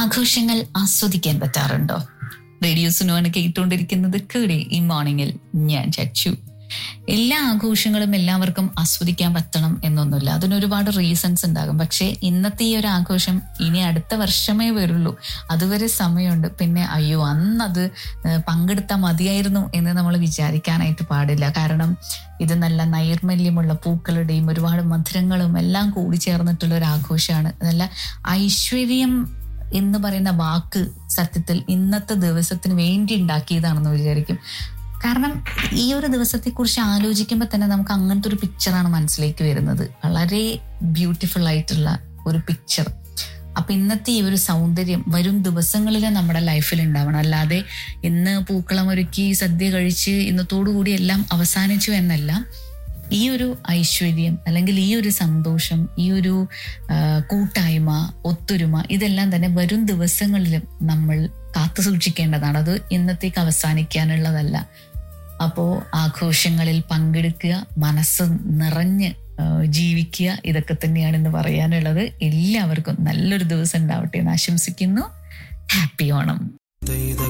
ആഘോഷങ്ങൾ ആസ്വദിക്കാൻ പറ്റാറുണ്ടോ റേഡിയോസിനുമാണ് കേട്ടുകൊണ്ടിരിക്കുന്നത് കേടെ ഈ മോർണിംഗിൽ ഞാൻ ചച്ചു എല്ലാ ആഘോഷങ്ങളും എല്ലാവർക്കും ആസ്വദിക്കാൻ പറ്റണം എന്നൊന്നുമില്ല അതിനൊരുപാട് റീസൺസ് ഉണ്ടാകും പക്ഷേ ഇന്നത്തെ ഈ ഒരു ആഘോഷം ഇനി അടുത്ത വർഷമേ വരുള്ളൂ അതുവരെ സമയമുണ്ട് പിന്നെ അയ്യോ അന്നത് ഏഹ്, പങ്കെടുത്താൽ മതിയായിരുന്നു എന്ന് നമ്മൾ വിചാരിക്കാനായിട്ട് പാടില്ല കാരണം ഇത് നല്ല നൈർമല്യമുള്ള പൂക്കളുടെയും ഒരുപാട് മധുരങ്ങളും എല്ലാം കൂടി ചേർന്നിട്ടുള്ള ഒരു ആഘോഷമാണ് നല്ല ഐശ്വര്യം എന്ന് പറയുന്ന വാക്ക് സത്യത്തിൽ ഇന്നത്തെ ദിവസത്തിന് വേണ്ടി ഉണ്ടാക്കിയതാണെന്ന് വിചാരിക്കും കാരണം ഈ ഒരു ദിവസത്തെക്കുറിച്ച് ആലോചിക്കുമ്പോൾ തന്നെ നമുക്ക് അങ്ങനത്തെ ഒരു പിക്ചറാണ് മനസ്സിലേക്ക് വരുന്നത് വളരെ ബ്യൂട്ടിഫുൾ ആയിട്ടുള്ള ഒരു പിക്ചർ അപ്പൊ ഇന്നത്തെ ഈ ഒരു സൗന്ദര്യം വരും ദിവസങ്ങളിൽ നമ്മുടെ ലൈഫിൽ ഉണ്ടാവണം അല്ലാതെ ഇന്ന് പൂക്കളം ഒരുക്കി സദ്യ കഴിച്ച് ഇന്നത്തോടു കൂടി എല്ലാം അവസാനിച്ചു എന്നല്ല ഈ ഒരു ഐശ്വര്യം അല്ലെങ്കിൽ ഈ ഒരു സന്തോഷം ഈ ഒരു ആ, കൂട്ടായ്മ ഒത്തൊരുമ ഇതെല്ലാം തന്നെ വരും ദിവസങ്ങളിലും നമ്മൾ കാത്തു സൂക്ഷിക്കേണ്ടതാണ് അത് ഇന്നത്തേക്ക് അവസാനിക്കാനുള്ളതല്ല അപ്പോ ആഘോഷങ്ങളിൽ പങ്കെടുക്കുക മനസ്സ് നിറഞ്ഞ് ആ, ജീവിക്കുക ഇതൊക്കെ തന്നെയാണ് ഇന്ന് പറയാനുള്ളത് എല്ലാവർക്കും നല്ലൊരു ദിവസം ഉണ്ടാവട്ടെ എന്ന് ആശംസിക്കുന്നു ഹാപ്പി ഓണം